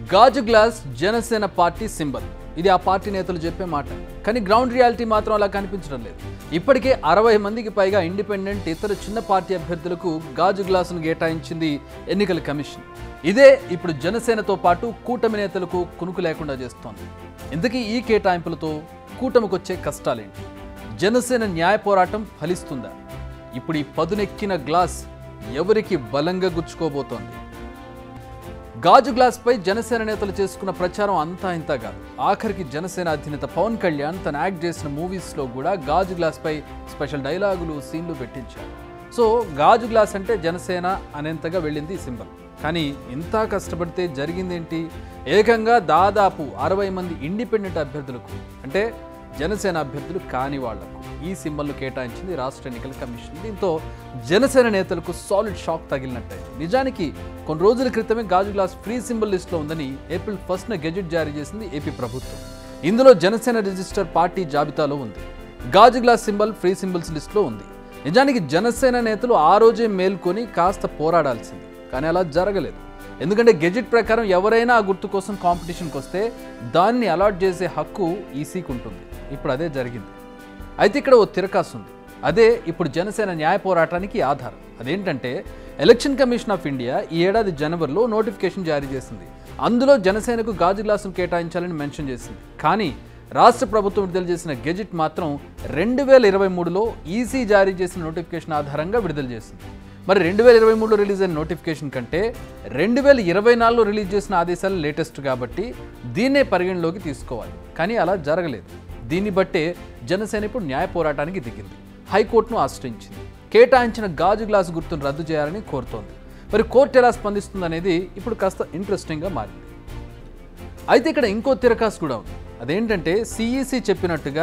గాజు glass Janasena party symbol ఇది ఆ పార్టీ నేతలు చెప్పే మాట కానీ గ్రౌండ్ రియాలిటీ మాత్రం అలా కనిపించడం లేదు ఇప్పటికే అరవై మందికి పైగా ఇండిపెండెంట్ ఇతర చిన్న పార్టీ అభ్యర్థులకు గాజు గ్లాసును కేటాయించింది ఎన్నికల కమిషన్ ఇదే ఇప్పుడు జనసేనతో పాటు కూటమి నేతలకు కునుకు లేకుండా చేస్తోంది ఇంతకీ ఈ కేటాయింపులతో కూటమికొచ్చే కష్టాలేంటి జనసేన న్యాయ పోరాటం ఫలిస్తుందా ఇప్పుడు ఈ పదునెక్కిన గ్లాస్ ఎవరికి బలంగా గుచ్చుకోబోతోంది గాజు గ్లాస్పై జనసేన నేతలు చేసుకున్న ప్రచారం అంతా ఇంతా కాదు ఆఖరికి జనసేన అధినేత పవన్ కళ్యాణ్ తను యాక్ట్ చేసిన మూవీస్లో కూడా గాజు గ్లాస్పై స్పెషల్ డైలాగులు సీన్లు పెట్టించారు సో గాజు గ్లాస్ అంటే జనసేన అనేంతగా వెళ్ళింది ఈ సింబల్ కానీ ఇంత కష్టపడితే జరిగిందేంటి ఏకంగా దాదాపు అరవై మంది ఇండిపెండెంట్ అభ్యర్థులకు అంటే జనసేన అభ్యర్థులు కాని వాళ్లకు ఈ సింబల్ను కేటాయించింది రాష్ట్ర ఎన్నికల కమిషన్ దీంతో జనసేన నేతలకు సాలిడ్ షాక్ తగిలినట్టయింది నిజానికి కొన్ని రోజుల క్రితమే గాజు గ్లాస్ ఫ్రీ సింబల్ లిస్టులో ఉందని ఏప్రిల్ ఫస్ట్న గెజెట్ జారీ చేసింది ఏపీ ప్రభుత్వం ఇందులో జనసేన రిజిస్టర్ పార్టీ జాబితాలో ఉంది గాజు గ్లాస్ సింబల్ ఫ్రీ సింబల్స్ లిస్టులో ఉంది నిజానికి జనసేన నేతలు ఆ రోజే మేల్కొని కాస్త పోరాడాల్సింది కానీ అలా జరగలేదు ఎందుకంటే గెజెట్ ప్రకారం ఎవరైనా ఆ గుర్తు కోసం కాంపిటీషన్కి వస్తే దాన్ని అలాట్ చేసే హక్కు ఈసీకి ఉంటుంది ఇప్పుడు అదే జరిగింది అయితే ఇక్కడ ఓ తిరకాసు ఉంది అదే ఇప్పుడు జనసేన న్యాయ పోరాటానికి ఆధారం అదేంటంటే ఎలక్షన్ కమిషన్ ఆఫ్ ఇండియా ఈ ఏడాది జనవరిలో నోటిఫికేషన్ జారీ చేసింది అందులో జనసేనకు గాజు గ్లాసులు కేటాయించాలని మెన్షన్ చేసింది కానీ రాష్ట్ర ప్రభుత్వం విడుదల చేసిన గెజెట్ మాత్రం రెండు వేల ఇరవై మూడులో ఈసీ జారీ చేసిన నోటిఫికేషన్ ఆధారంగా విడుదల చేసింది మరి రెండు వేల ఇరవై మూడులో రిలీజ్ అయిన నోటిఫికేషన్ కంటే రెండు వేల ఇరవై నాలుగులో రిలీజ్ చేసిన ఆదేశాలు లేటెస్ట్ కాబట్టి దీన్నే పరిగణలోకి తీసుకోవాలి కానీ అలా జరగలేదు దీన్ని బట్టే జనసేన ఇప్పుడు న్యాయ పోరాటానికి దిగింది హైకోర్టును ఆశ్రయించింది కేటాయించిన గాజు గ్లాసు గుర్తును రద్దు చేయాలని కోరుతోంది మరి కోర్టు ఎలా స్పందిస్తుందనేది ఇప్పుడు కాస్త ఇంట్రెస్టింగ్గా మారింది అయితే ఇక్కడ ఇంకో తిరకాసు కూడా ఉంది అదేంటంటే సిఈసి చెప్పినట్టుగా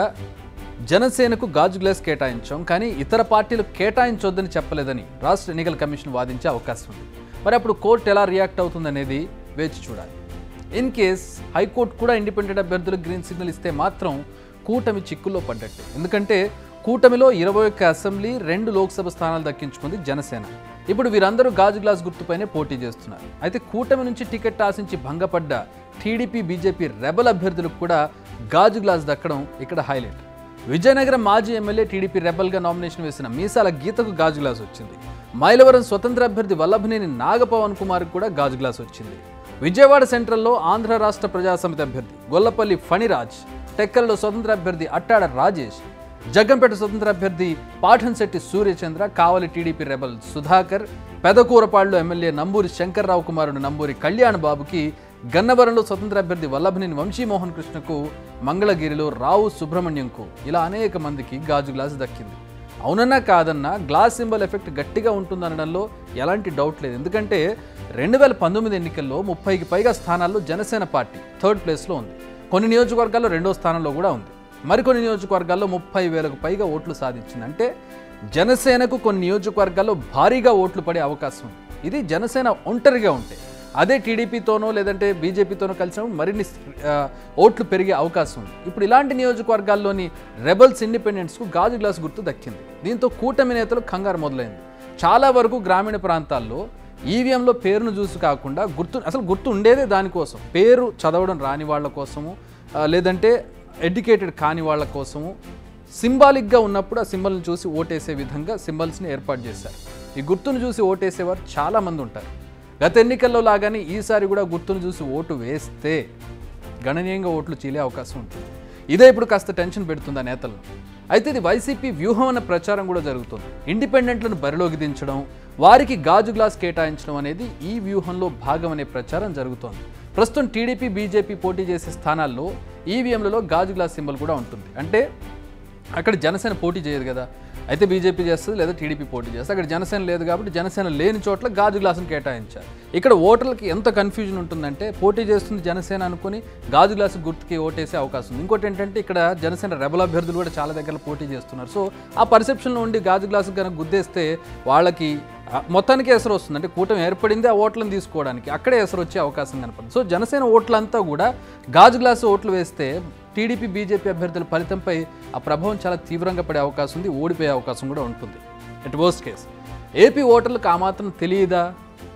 జనసేనకు గాజు గ్లాస్ కేటాయించాం కానీ ఇతర పార్టీలు కేటాయించొద్దని చెప్పలేదని రాష్ట్ర ఎన్నికల కమిషన్ వాదించే అవకాశం ఉంది మరి అప్పుడు కోర్టు ఎలా రియాక్ట్ అవుతుందనేది వేచి చూడాలి ఇన్ కేస్ హైకోర్టు కూడా ఇండిపెండెంట్ అభ్యర్థులకు గ్రీన్ సిగ్నల్ ఇస్తే మాత్రం కూటమి చిక్కుల్లో పడ్డట్టే ఎందుకంటే కూటమిలో ఇరవై ఒక్క అసెంబ్లీ రెండు లోక్సభ స్థానాలు దక్కించుకుంది జనసేన ఇప్పుడు వీరందరూ గాజు గ్లాస్ గుర్తుపైనే పోటీ చేస్తున్నారు అయితే కూటమి నుంచి టికెట్ ఆశించి భంగపడ్డ టీడీపీ బీజేపీ రెబల్ అభ్యర్థులకు కూడా గాజు గ్లాస్ దక్కడం ఇక్కడ హైలైట్ విజయనగరం మాజీ ఎమ్మెల్యే టీడీపీ రెబల్గా నామినేషన్ వేసిన మీసాల గీతకు గాజు గ్లాస్ వచ్చింది మైలవరం స్వతంత్ర అభ్యర్థి వల్లభనేని నాగపవన్ కుమార్కు కూడా గాజు గ్లాస్ వచ్చింది విజయవాడ సెంట్రల్లో ఆంధ్ర రాష్ట్ర ప్రజాసమితి అభ్యర్థి గొల్లపల్లి ఫణిరాజ్ టెక్కల్లో స్వతంత్ర అభ్యర్థి అట్టాడ రాజేష్ జగ్గంపేట స్వతంత్ర అభ్యర్థి పాఠంశెట్టి సూర్యచంద్ర కావలి టీడీపీ రెబల్ సుధాకర్ పెదకూరపాడులో ఎమ్మెల్యే నంబూరి శంకర్రావు కుమారుడు నంబూరి కళ్యాణ్ బాబుకి గన్నవరంలో స్వతంత్ర అభ్యర్థి వల్లభనేని వంశీమోహన్ కృష్ణకు మంగళగిరిలో రావు సుబ్రహ్మణ్యంకు ఇలా అనేక మందికి గాజు గ్లాసు దక్కింది అవునన్నా కాదన్నా గ్లాస్ సింబల్ ఎఫెక్ట్ గట్టిగా ఉంటుందనడంలో ఎలాంటి డౌట్ లేదు ఎందుకంటే రెండు వేల పంతొమ్మిది ఎన్నికల్లో ముప్పైకి పైగా స్థానాల్లో జనసేన పార్టీ థర్డ్ ప్లేస్లో ఉంది కొన్ని నియోజకవర్గాల్లో రెండో స్థానంలో కూడా ఉంది మరికొన్ని నియోజకవర్గాల్లో ముప్పై వేలకు పైగా ఓట్లు సాధించింది అంటే జనసేనకు కొన్ని నియోజకవర్గాల్లో భారీగా ఓట్లు పడే అవకాశం ఉంది ఇది జనసేన ఒంటరిగా ఉంటే అదే టీడీపీతోనో లేదంటే బీజేపీతోనో కలిసినప్పుడు మరిన్ని ఆ, ఓట్లు పెరిగే అవకాశం ఉంది ఇప్పుడు ఇలాంటి నియోజకవర్గాల్లోని రెబల్స్ ఇండిపెండెంట్స్కు గాజు గ్లాస్ గుర్తు దక్కింది దీంతో కూటమి నేతలు కంగారు మొదలైంది చాలా వరకు గ్రామీణ ప్రాంతాల్లో ఈవీఎంలో పేరును చూసి కాకుండా గుర్తు అసలు గుర్తు ఉండేదే దానికోసం పేరు చదవడం రాని వాళ్ళ కోసము ఆ, లేదంటే ఎడ్యుకేటెడ్ కాని వాళ్ళ కోసము సింబాలిక్గా ఉన్నప్పుడు ఆ సింబల్ని చూసి ఓటేసే విధంగా సింబల్స్ని ఏర్పాటు చేశారు ఈ గుర్తును చూసి ఓటేసేవారు చాలామంది ఉంటారు గత ఎన్నికల్లో లాగానే ఈసారి కూడా గుర్తును చూసి ఓటు వేస్తే గణనీయంగా ఓట్లు చీలే అవకాశం ఉంటుంది ఇదే ఇప్పుడు కాస్త టెన్షన్ పెడుతుంది ఆ నేతలను అయితే ఇది వైసీపీ వ్యూహం అన్న ప్రచారం కూడా జరుగుతుంది ఇండిపెండెంట్లను బరిలోకి దించడం వారికి గాజు గ్లాస్ కేటాయించడం అనేది ఈ వ్యూహంలో భాగం అనే ప్రచారం జరుగుతోంది ప్రస్తుతం టీడీపీ బీజేపీ పోటీ చేసే స్థానాల్లో ఈవీఎంలలో గాజు గ్లాస్ సింబల్ కూడా ఉంటుంది అంటే అక్కడ జనసేన పోటీ చేయదు కదా అయితే బీజేపీ చేస్తుంది లేదా టీడీపీ పోటీ చేస్తుంది అక్కడ జనసేన లేదు కాబట్టి జనసేన లేని చోట్ల గాజు గ్లాసును కేటాయించారు ఇక్కడ ఓటర్లకి ఎంత కన్ఫ్యూజన్ ఉంటుందంటే పోటీ చేస్తుంది జనసేన అనుకుని గాజు గ్లాసు గుర్తుకి ఓటేసే అవకాశం ఉంది ఇంకోటి ఏంటంటే ఇక్కడ జనసేన రెబల్ అభ్యర్థులు కూడా చాలా దగ్గర పోటీ చేస్తున్నారు సో ఆ పర్సెప్షన్లో ఉండి గాజు గ్లాసు కనుక గుద్దేస్తే వాళ్ళకి ఆ, మొత్తానికి ఎసరు వస్తుంది అంటే కూటమి ఏర్పడింది ఆ ఓట్లను తీసుకోవడానికి అక్కడే ఎసరు వచ్చే అవకాశం కనపడుతుంది సో జనసేన ఓట్లంతా కూడా గాజు గ్లాసు ఓట్లు వేస్తే టీడీపీ బీజేపీ అభ్యర్థుల ఫలితంపై ఆ ప్రభావం చాలా తీవ్రంగా పడే అవకాశం ఉంది ఓడిపోయే అవకాశం కూడా ఉంటుంది ఎట్ వర్స్ట్ కేస్ ఏపీ ఓటర్లకు ఆ మాత్రం తెలియదా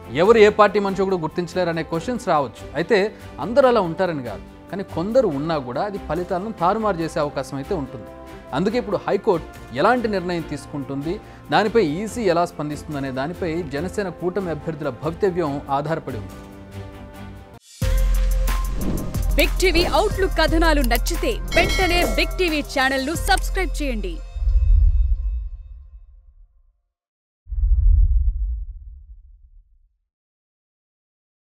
ఎవరు ఏ పార్టీ మంచో కూడా గుర్తించలేరు అనే క్వశ్చన్స్ రావచ్చు అయితే అందరూ అలా ఉంటారని కాదు కానీ కొందరు ఉన్నా కూడా అది ఫలితాలను తారుమారు చేసే అవకాశం అయితే ఉంటుంది అందుకే ఇప్పుడు హైకోర్టు ఎలాంటి నిర్ణయం తీసుకుంటుంది దానిపై ఈసీ ఎలా స్పందిస్తుందనే దానిపై జనసేన కూటమి అభ్యర్థుల భవితవ్యం ఆధారపడి ఉంది బిగ్ టీవీ అవుట్లుక్ కథనాలు నచ్చితే వెంటనే బిగ్ టీవీ ఛానల్ ను సబ్స్క్రైబ్ చేయండి